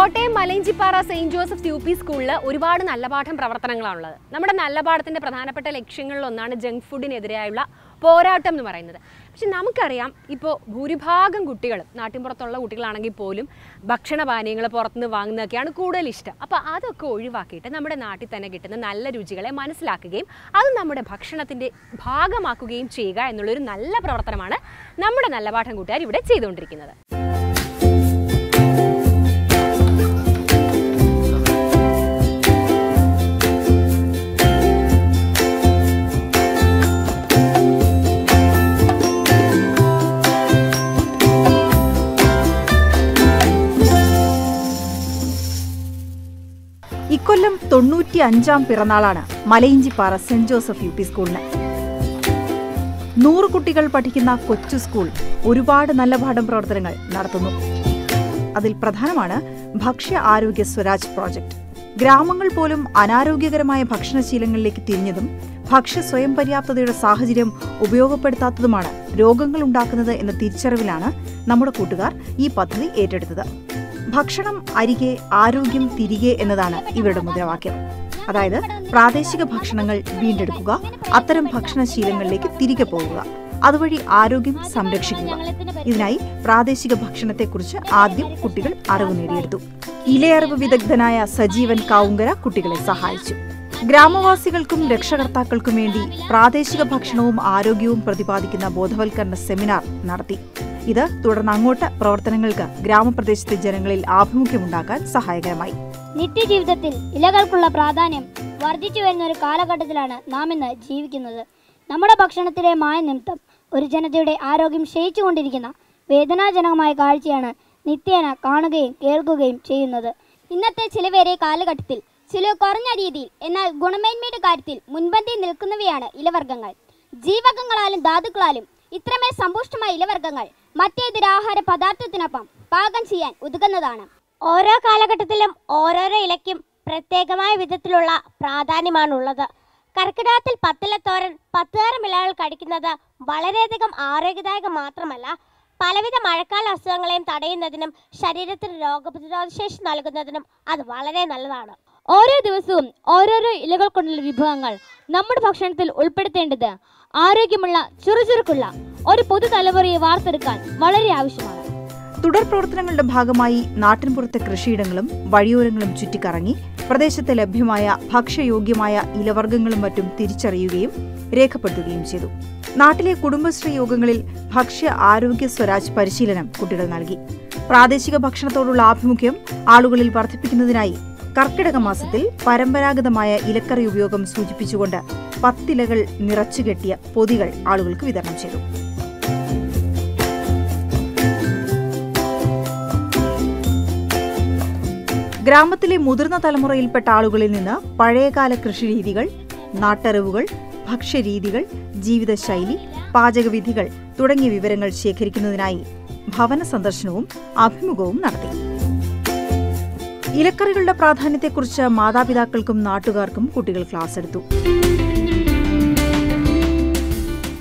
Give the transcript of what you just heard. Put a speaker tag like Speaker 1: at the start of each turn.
Speaker 1: Kottayam Malayinchippara Saint Joseph U P സ്കൂളിൽ ഒരുപാട് നല്ല പാഠം പ്രവർത്തനങ്ങളാണുള്ളത് നമ്മുടെ നല്ല പാഠത്തിൻ്റെ പ്രധാനപ്പെട്ട ലക്ഷ്യങ്ങളിലൊന്നാണ് ജങ്ക് ഫുഡിനെതിരെയുള്ള പോരാട്ടം എന്ന് പറയുന്നത് പക്ഷെ നമുക്കറിയാം ഇപ്പോൾ ഭൂരിഭാഗം കുട്ടികളും നാട്ടിൻപുറത്തുള്ള കുട്ടികളാണെങ്കിൽ പോലും ഭക്ഷണപാനീയങ്ങൾ പുറത്തുനിന്ന് വാങ്ങുന്നതൊക്കെയാണ് കൂടുതൽ ഇഷ്ടം അപ്പോൾ അതൊക്കെ ഒഴിവാക്കിയിട്ട് നമ്മുടെ നാട്ടിൽ തന്നെ കിട്ടുന്ന നല്ല രുചികളെ മനസ്സിലാക്കുകയും അത് നമ്മുടെ ഭക്ഷണത്തിൻ്റെ ഭാഗമാക്കുകയും ചെയ്യുക എന്നുള്ളൊരു നല്ല പ്രവർത്തനമാണ് നമ്മുടെ നല്ല പാഠം കൂട്ടുകാർ ഇവിടെ ചെയ്തുകൊണ്ടിരിക്കുന്നത്
Speaker 2: ഇക്കൊല്ലം തൊണ്ണൂറ്റി അഞ്ചാം പിറന്നാളാണ് Malayinchippara Saint Joseph U P സ്കൂളിന് നൂറ് കുട്ടികൾ പഠിക്കുന്ന കൊച്ചു സ്കൂൾ ഒരുപാട് നല്ല പാഠം പ്രവർത്തനങ്ങൾ നടത്തുന്നു അതിൽ പ്രധാനമാണ് ഭക്ഷ്യ ആരോഗ്യ സ്വരാജ് പ്രോജക്ട് ഗ്രാമങ്ങൾ പോലും അനാരോഗ്യകരമായ ഭക്ഷണശീലങ്ങളിലേക്ക് തിരിഞ്ഞതും ഭക്ഷ്യ സ്വയം പര്യാപ്തതയുടെ സാഹചര്യം ഉപയോഗപ്പെടുത്താത്തതുമാണ് രോഗങ്ങൾ ഉണ്ടാക്കുന്നത് എന്ന തിരിച്ചറിവിലാണ് നമ്മുടെ കൂട്ടുകാർ ഈ പദ്ധതി ഏറ്റെടുത്തത് ഭക്ഷണം അരികെ ആരോഗ്യം തിരികെ എന്നതാണ് ഇവരുടെ മുദ്രാവാക്യം അതായത് പ്രാദേശിക ഭക്ഷണങ്ങൾ വീണ്ടെടുക്കുക അത്തരം ഭക്ഷണശീലങ്ങളിലേക്ക് തിരികെ പോകുക അതുവഴി ആരോഗ്യം സംരക്ഷിക്കുക ഇതിനായി പ്രാദേശിക ഭക്ഷണത്തെക്കുറിച്ച് ആദ്യം കുട്ടികൾ അറിവ് നേടിയെടുത്തു ഇലയറിവ് വിദഗ്ധനായ സജീവൻ കാവുങ്കര കുട്ടികളെ സഹായിച്ചു ഗ്രാമവാസികൾക്കും രക്ഷകർത്താക്കൾക്കും വേണ്ടി പ്രാദേശിക ഭക്ഷണവും ആരോഗ്യവും പ്രതിപാദിക്കുന്ന ബോധവൽക്കരണ സെമിനാർ നടത്തി ഇത് തുടർന്ന് അങ്ങോട്ട് പ്രവർത്തനങ്ങൾക്ക് ഗ്രാമപ്രദേശത്തെ ജനങ്ങളിൽ ആഭിമുഖ്യമുണ്ടാക്കാൻ സഹായകരമായി
Speaker 3: നിത്യജീവിതത്തിൽ ഇലകൾക്കുള്ള പ്രാധാന്യം വർദ്ധിച്ചു വരുന്ന ഒരു കാലഘട്ടത്തിലാണ് നാം ഇന്ന് ജീവിക്കുന്നത് നമ്മുടെ ഭക്ഷണത്തിലെ മായ നിമിത്തം ഒരു ജനതയുടെ ആരോഗ്യം ക്ഷയിച്ചുകൊണ്ടിരിക്കുന്ന വേദനാജനകമായ കാഴ്ചയാണ് നിത്യേന കാണുകയും കേൾക്കുകയും ചെയ്യുന്നത് ഇന്നത്തെ ചിലവേറിയ കാലഘട്ടത്തിൽ ചില കുറഞ്ഞ രീതിയിൽ എന്നാൽ ഗുണമേന്മയുടെ കാര്യത്തിൽ മുൻപന്തിയിൽ നിൽക്കുന്നവയാണ് ഇലവർഗ്ഗങ്ങൾ ജീവകങ്ങളാലും ധാതുക്കളാലും ഇത്രമേൽ സമ്പുഷ്ടമായ ഇലവർഗ്ഗങ്ങൾ മറ്റേതൊരു ആഹാര പദാർത്ഥത്തിനൊപ്പം പാകം ചെയ്യാൻ ഉതകുന്നതാണ്
Speaker 4: ഓരോ കാലഘട്ടത്തിലും ഓരോരോ ഇലയ്ക്കും പ്രത്യേകമായ വിധത്തിലുള്ള പ്രാധാന്യമാണുള്ളത് കർക്കിടകത്തിൽ പത്തിലത്തോരൻ പത്തുതരം ഇലകൾ കഴിക്കുന്നത് വളരെയധികം ആരോഗ്യദായകം മാത്രമല്ല പലവിധ മഴക്കാല അസുഖങ്ങളെയും തടയുന്നതിനും ശരീരത്തിന് രോഗപ്രതിരോധ ശേഷി നൽകുന്നതിനും അത് വളരെ നല്ലതാണ്
Speaker 5: ഓരോ ദിവസവും ഓരോരോ ഇലകൾ കൊണ്ടുള്ള വിഭവങ്ങൾ നമ്മുടെ ഭക്ഷണത്തിൽ ഉൾപ്പെടുത്തേണ്ടത് ആരോഗ്യമുള്ള ചുറുചുറുക്കുള്ള ഒരു പുതുതലമുറയെ വാർത്തെടുക്കാൻ വളരെ ആവശ്യമാണ്
Speaker 2: തുടർ പ്രവർത്തനങ്ങളുടെ ഭാഗമായി നാട്ടിൻപുറത്തെ കൃഷിയിടങ്ങളും വഴിയോരങ്ങളും ചുറ്റിക്കറങ്ങി പ്രദേശത്ത് ലഭ്യമായ ഭക്ഷ്യയോഗ്യമായ ഇലവർഗ്ഗങ്ങളും മറ്റും തിരിച്ചറിയുകയും രേഖപ്പെടുത്തുകയും ചെയ്തു നാട്ടിലെ കുടുംബശ്രീ യോഗങ്ങളിൽ ഭക്ഷ്യ ആരോഗ്യ സ്വരാജ് പരിശീലനം കുട്ടികൾ നൽകി പ്രാദേശിക ഭക്ഷണത്തോടുള്ള ആഭിമുഖ്യം ആളുകളിൽ വർദ്ധിപ്പിക്കുന്നതിനായി കർക്കിടക മാസത്തിൽ പരമ്പരാഗതമായ ഇലക്കറി ഉപയോഗം സൂചിപ്പിച്ചുകൊണ്ട് പത്തിലകൾ നിറച്ചുകെട്ടിയ പൊതികൾ ആളുകൾക്ക് വിതരണം ചെയ്തു ഗ്രാമത്തിലെ മുതിർന്ന തലമുറയിൽപ്പെട്ട ആളുകളിൽ നിന്ന് പഴയകാല കൃഷിരീതികൾ നാട്ടറിവുകൾ ഭക്ഷ്യരീതികൾ ജീവിതശൈലി പാചകവിധികൾ തുടങ്ങിയ വിവരങ്ങൾ ശേഖരിക്കുന്നതിനായി ഭവന സന്ദർശനവും അഭിമുഖവും നടത്തി ഇലക്കറികളുടെ പ്രാധാന്യത്തെക്കുറിച്ച് മാതാപിതാക്കൾക്കും നാട്ടുകാർക്കും കുട്ടികൾ ക്ലാസ് എടുത്തു